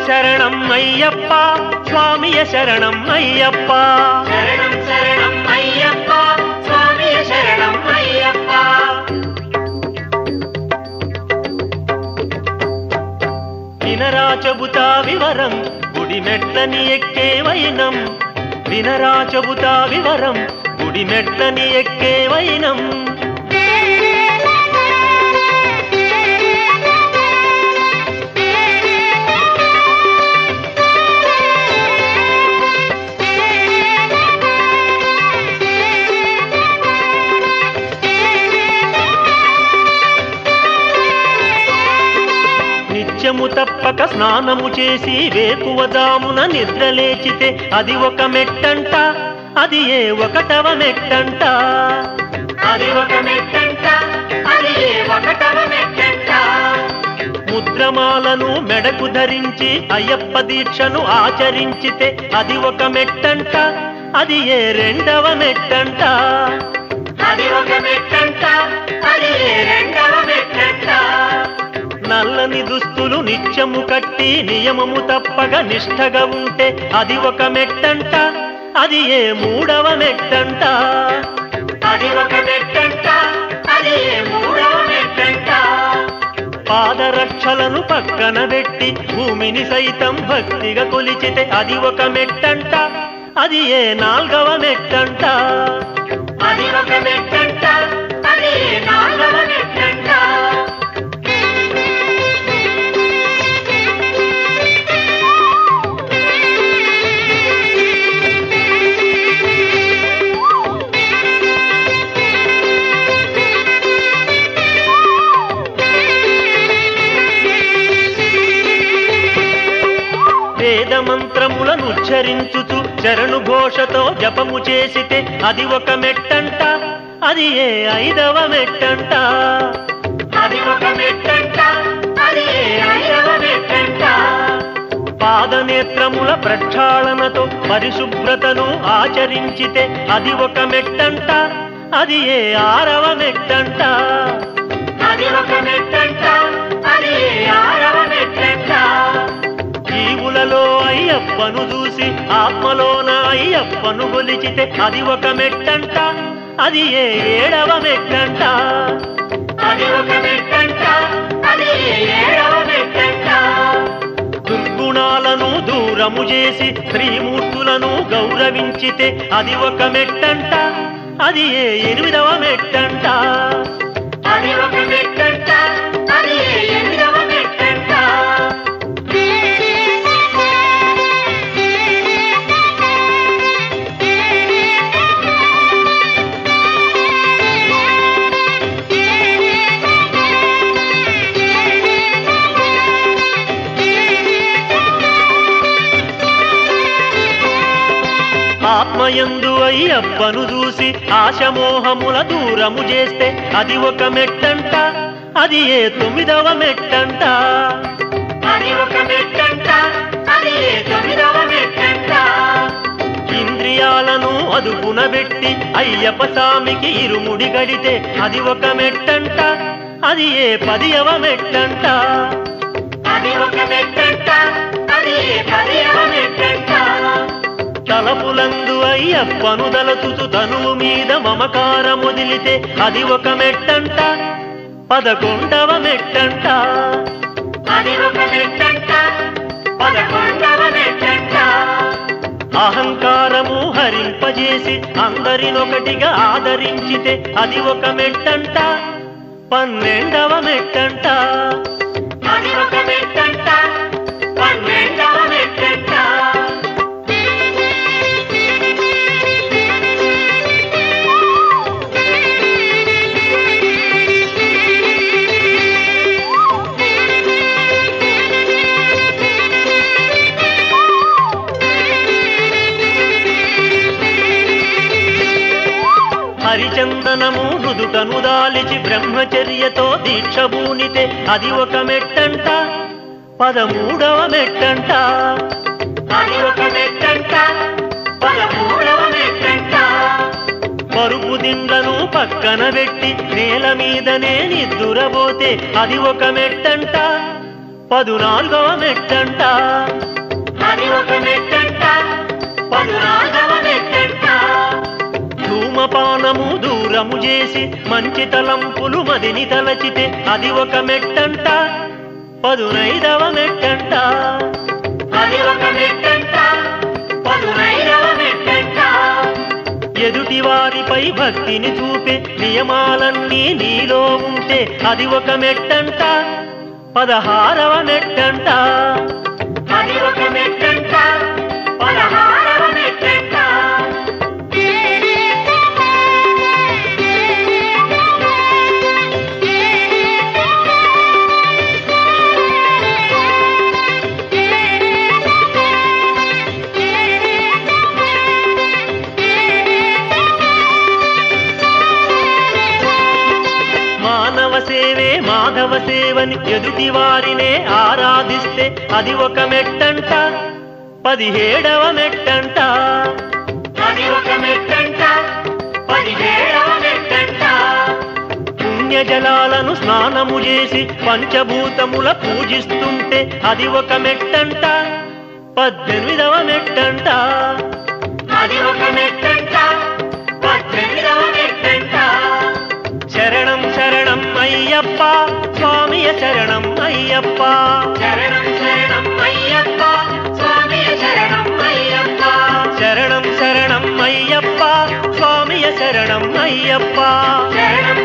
శరణం అయ్యప్ప స్వామియ శరణం అయ్యప్ప శరణం శరణం అయ్యప్ప స్వామి శరణం అయ్యప్ప వినరా చెబుతా వివరం గుడి మెట్లని ఎక్కే వైనం వినరా చెబుతా వివరం గుడి మెట్లని ఎక్కే వైనం నిత్యము తప్పక స్నానము చేసి వేకువదామున నిద్రలేచితే అది ఒక మెట్టంట అది ఏ ఒకటవ మెట్టంట అది ఒక మెట్టంట అది ఏ ఒకటవ మెట్టంట ముద్రమాలను మెడకు ధరించి అయ్యప్ప దీక్షను ఆచరించితే అది ఒక మెట్టంట అది ఏ రెండవ మెట్టంట అది ఒక మెట్టంట అది ఏ రెండవ మెట్టంట నల్లని దుస్తులు నిత్యము కట్టి నియమము తప్పక నిష్ఠగా ఉంటే అది ఒక మెట్టంట అది ఏ మూడవ మెట్టంట అది ఒక మెట్టంట అది ఏ మూడవ మెట్టంట పాదరక్షలను పక్కన పెట్టి భూమిని సైతం భక్తిగా కొలిచితే అది ఒక మెట్టంట అది ఏ నాల్గవ మెట్టంట అది ఒక మెట్టంట అది ఏ నాలుగవ మెట్టంట వేద మంత్రములను ఉచ్చరించుచు చరణు ఘోషతో జపము చేసితే అది ఒక మెట్టంట అది ఏ ఐదవ మెట్టంట అది ఒక మెట్టంట అది ఏ ఐదవ మెట్టంట పాదనేత్రముల ప్రక్షాళనతో పరిశుభ్రతను ఆచరించితే అది ఒక మెట్టంట అది ఏ ఆరవ మెట్టంట అది ఒక మెట్టంట అది ఏ ఆరవ మెట్టంట జీవులలో అయ్యప్పను చూసి ఆత్మలోన అయ్యప్పను గొలిచితే అది ఒక మెట్టంట అది ఏ ఏడవ మెట్టంట అది ఒక మెట్టంట అది ఏ ఏడవ మెట్టంట దుర్గుణాలను దూరము చేసి శ్రీమూర్తులను గౌరవించితే అది ఒక మెట్టంట అది ఏ ఎనిమిదవ మెట్టంట అది ఒక మెట్టంట అది ఏ ఎనిమిదవ మెట్టంట ఆత్మయందు అయ్యప్పను చూసి ఆశమోహముల దూరము చేస్తే అది ఒక మెట్టంట అది ఏ తొమ్మిదవ మెట్టంట అది ఒక మెట్టంట అది ఏ తొమ్మిదవ మెట్టంట ఇంద్రియాలను అదుపున పెట్టి అయ్యప్ప స్వామికి ఇరుముడి గడితే అది ఒక మెట్టంట అది ఏ పదియవ మెట్టంట అది ఒక మెట్టంట అది ఏ పదివ మెట్టంట తలపులందు అయ్యప్పను దలచుచు తనువు మీద మమకారముదిలితే అది ఒక మెట్టంట పదకొండవ మెట్టంట అది ఒక మెట్టంట పదకొండవ మెట్టంట అహంకారము హరింపజేసి అందరినొకటిగా ఆదరించితే అది ఒక మెట్టంట పన్నెండవ మెట్టంట అది ఒక మెట్టంట పన్నెండవ మెట్టంట హరిచందనము నుదుటను దాలిచి బ్రహ్మచర్యతో దీక్ష బూనితే అది ఒక మెట్టంట పదమూడవ మెట్టంట అది ఒక మెట్టంట పదమూడవ మెట్టంట పరుపు దిండ్లను పక్కన పెట్టి నేల మీదనే నిద్దురబోతే అది ఒక మెట్టంట పదునాలుగవ మెట్టంట అది ఒక మెట్టంట పదునాలుగవ మెట్టంట ధూమపానము దూరము చేసి మంచి తలంపులు మదిని తలచితే అది ఒక మెట్టంట పదునైదవ మెట్టంట అది ఒక మెట్టంట పదునైదవ మెట్టంట ఎదుటి వారిపై భక్తిని చూపే నియమాలన్నీ నీలో ఉంటే అది ఒక మెట్టంట పదహారవ మెట్టంట అది ఒక మెట్టంట పదహారవ మెట్టంట మానవ సేవే మాధవ సేవని ఎదుటి వారినే ఆరాధిస్తే అది ఒక మెట్టంట పదిహేడవ మెట్టంట అది ఒక మెట్టంట పదిహేడవ మెట్టంట పుణ్యజలాలను స్నానము చేసి పంచభూతముల పూజిస్తుంటే అది ఒక మెట్టంట పద్దెనిమిదవ మెట్టంట అది ఒక మెట్టంట పద్దెనిమిదవ మెట్టంట శరణం శరణం అయ్యప్ప స్వామియ శరణం అయ్యప్ప శరణం శరణం అయ్యప్ప స్వామి శరణం అయ్యప్ప శరణం శరణం అయ్యప్ప స్వామియ శరణం అయ్యప్ప శరణం